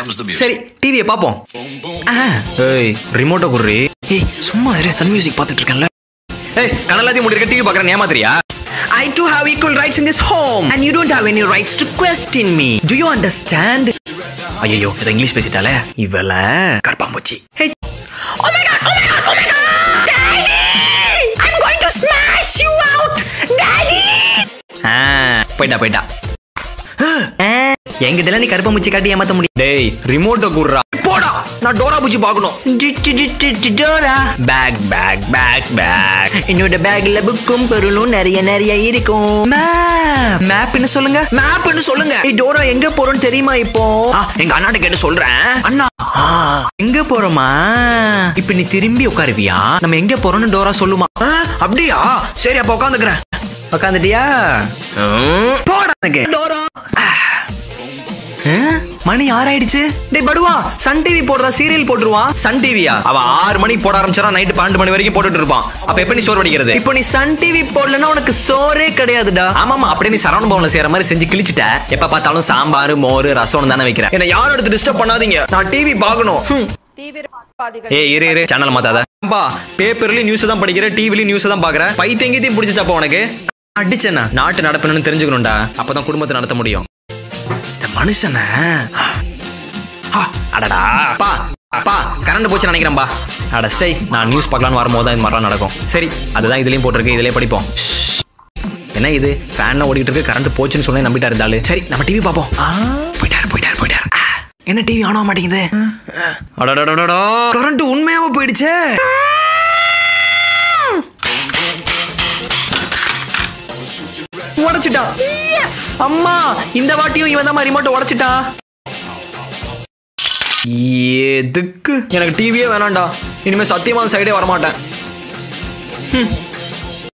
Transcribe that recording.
comes the music. சரி டிவியை பாப்போம் ஆ, ஏய் ரிமோட்டை குடுறி ஏய் சும்மா இரு சன் மியூசிக் பார்த்துட்டு இருக்கேன்ல ஏய் கனலாத்தையும் முடிருக்க டிவி பார்க்கறேன் ஏமாத்திரியா I too have equal rights in this home and you don't have any rights to question me. Do you understand? ஐயோ ஏதோ இங்கிலீஷ் பேசிட்டாலே இவள கற்பாம்பூச்சி Hey. Oh my god, oh my god, oh my god! Daddy! I'm going to smash you out! Daddy! ஆ, போயிட்டா போயிட்டா என்கிட்ட நீ கருப்பாம்பூச்சி காட்டி ஏமாத்த முடியும் டேய் ரிமோட்டை குடுறா போடா நான் டோரா பூச்சி பார்க்கணும் Dora bag bag bag bag என்னோட பேக்ல புக்கும் பொருளும் நிறைய நிறைய இருக்கும் மேப் மேப்னு சொல்லுங்க மேப்னு சொல்லுங்க ஏய் டோரா எங்க போறோம்னு தெரியுமா இப்போ ஆ, எங்க அண்ணாட்ட கேட்டு சொல்றேன் அண்ணா ஆ, எங்க போறோமா இப்ப நீ திரும்பி உட்காருவியா நம்ம எங்க போறோம்னு டோரா சொல்லுமா ஆ, அப்படியா சரி அப்ப உட்காந்துக்கிறேன் உட்காந்துட்டியா போடா எனக்கு டோரா ஆ, மணி ஆறாயிடுச்சு டேய் படுவா சன் டிவி போடுறா சீரியல் போட்டுருவான் சன் டிவியா அவ ஆறு மணிக்கு போட ஆரம்பிச்சா நைட்டு பன்னெண்டு மணி வரைக்கும் போட்டுட்டு இருப்பான் அப்ப எப்ப நீ சோறு வடிக்கிறது இப்போ நீ சன் டிவி போடலன்னா உனக்கு சோறே கிடையாதுடா ஆமாமா அப்படியே நீ சரவண பவன்ல செய்யற மாதிரி செஞ்சு கிழிச்சிட்ட எப்ப பார்த்தாலும் சாம்பார் மோர் ரசம் தானே வைக்கிறேன் என்ன யாரும் எடுத்து டிஸ்டர்ப் பண்ணாதீங்க நான் டிவி பார்க்கணும் ஹம். தீவிரவாதிகள் ஏய் இரு இரு சேனல் மாத்தாத பா பேப்பர்லயும் நியூஸ் தான் படிக்கிற டிவிலயும் நியூஸ் தான் பாக்குற பைத்தியங்கத்தையும் பிடிச்சிச்சப்பா உனக்கு அடிச்சேனா நாட்டு நடப்பணும்னு தெரிஞ்சுக்கணும்டா அப்பதான் குடும்பத்தை நடத்த முடியும் இந்த மனுஷனை ஆ, அடடா பா அப்பா கரண்ட் போச்சு நினைக்கிறேன்பா அட சை நான் நியூஸ் பார்க்கலான்னு வரும்போது தான் இது மாதிரிலாம் நடக்கும் சரி அதுதான் இதுலயும் போட்டிருக்கு இதுலயே படிப்போம் ஷ்ஷ். என்ன இது ஃபேன்லாம் ஓடிட்டு இருக்கு கரண்ட் போச்சுன்னு சொல்லி நம்பிட்டாரு இருந்தாலு சரி நம்ம டிவி பார்ப்போம் ஆ, போயிட்டாரு போயிட்டாரு போயிட்டாரு ஆ, என்ன டிவி ஆன் ஆக மாட்டேங்குது அடடடடடா கரண்ட் உண்மையாவ போயிடுச்சே உடைச்சிட்டா எஸ் அம்மா இந்த வாட்டியும் இவன் தான் ரிமோட் உடைச்சிட்டா எதுக்கு எனக்கு டிவியே வேணாம்டா இனிமே சத்தியமா சைடே வரமாட்டேன் ஹம்.